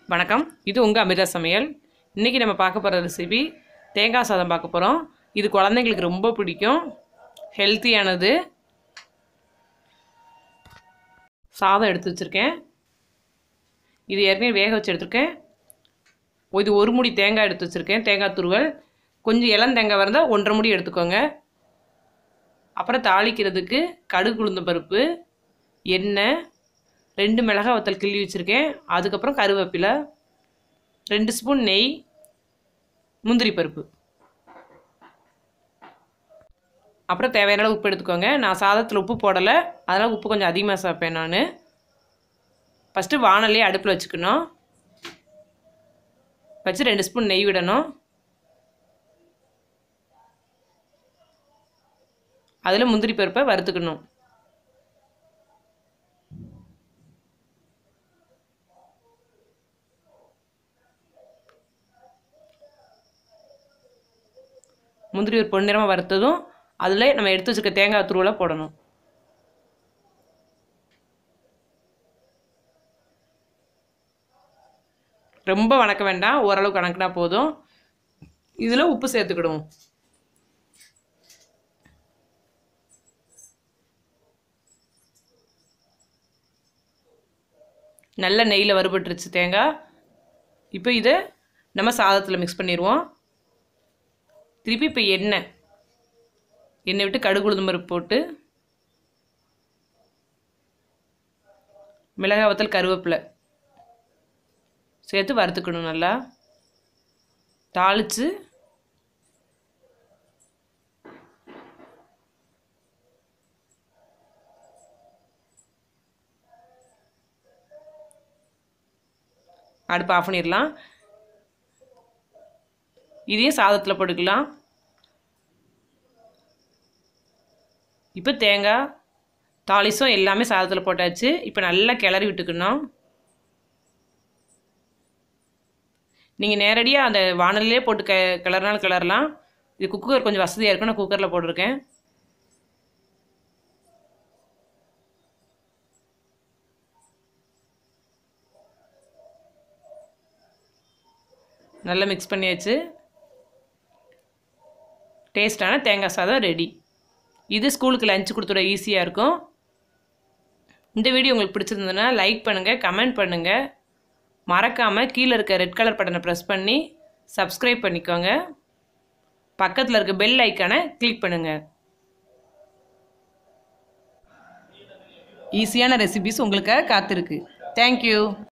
வணக்கம் இது உங்கள் அமிர்தா சமையல் இன்றைக்கி நம்ம பார்க்க போகிற ரெசிபி தேங்காய் சாதம் பார்க்க போகிறோம் இது குழந்தைங்களுக்கு ரொம்ப பிடிக்கும் ஹெல்த்தியானது சாதம் எடுத்து வச்சுருக்கேன் இது ஏற்கனவே வேக வச்சு எடுத்திருக்கேன் இது ஒரு முடி தேங்காய் எடுத்து வச்சுருக்கேன் தேங்காய் துருவல் கொஞ்சம் இளம் தேங்காய் இருந்தால் ஒன்றரை முடி எடுத்துக்கோங்க அப்புறம் தாளிக்கிறதுக்கு கடுகு உளுந்த பருப்பு எண்ணெய் ரெண்டு மிளகாய் வத்தல் கிள்ளி வச்சுருக்கேன் அதுக்கப்புறம் கருவேப்பிலை ரெண்டு ஸ்பூன் நெய் முந்திரி பருப்பு அப்புறம் தேவையான அளவு உப்பு எடுத்துக்கோங்க நான் சாதத்தில் உப்பு போடலை அதனால் உப்பு கொஞ்சம் அதிகமாக சாப்பிப்பேன் நான் ஃபஸ்ட்டு வானல்லே அடுப்பில் வச்சுக்கணும் வச்சு ரெண்டு ஸ்பூன் நெய் விடணும் அதில் முந்திரி பருப்பை வறுத்துக்கணும் முந்திரி ஒரு பொன்னிறமாக வறுத்ததும் அதில் நம்ம எடுத்து வச்சுருக்க தேங்காய் துருவலை போடணும் ரொம்ப வணக்க வேண்டாம் ஓரளவுக்கு வணக்கினா போதும் இதில் உப்பு சேர்த்துக்கிடுவோம் நல்ல நெய்யில் வறுபட்டுருச்சு தேங்காய் இப்போ இதை நம்ம சாதத்தில் மிக்ஸ் பண்ணிடுவோம் திருப்பி இப்போ எண்ணெய் எண்ணெய் விட்டு கடுகு உளுந்து பருப்பு போட்டு மிளகாய் வத்தல் கருவேப்பிலை சேர்த்து வறுத்துக்கணும் நல்லா தாளித்து அடுப்பு ஆஃப் பண்ணிடலாம் இதையும் சாதத்தில் போட்டுக்கலாம் இப்போ தேங்காய் தாளிசம் எல்லாமே சாதத்தில் போட்டாச்சு இப்போ நல்லா கிளறி விட்டுக்கணும் நீங்கள் நேரடியாக அந்த வானல்லே போட்டு க கிளறினாலும் கிளறலாம் இது குக்கர் கொஞ்சம் வசதியாக இருக்கும் நான் குக்கரில் போட்டிருக்கேன் நல்லா மிக்ஸ் பண்ணியாச்சு டேஸ்டான தேங்காய் சாதம் ரெடி இது ஸ்கூலுக்கு லஞ்ச் கொடுத்துட ஈஸியாக இருக்கும் இந்த வீடியோ உங்களுக்கு பிடிச்சிருந்ததுன்னா லைக் பண்ணுங்கள் கமெண்ட் பண்ணுங்கள் மறக்காமல் கீழே இருக்க ரெட் கலர் பட்டனை ப்ரெஸ் பண்ணி சப்ஸ்கிரைப் பண்ணிக்கோங்க பக்கத்தில் இருக்க பெல் ஐக்கானை கிளிக் பண்ணுங்கள் ஈஸியான ரெசிபிஸ் உங்களுக்காக காத்திருக்கு தேங்க்யூ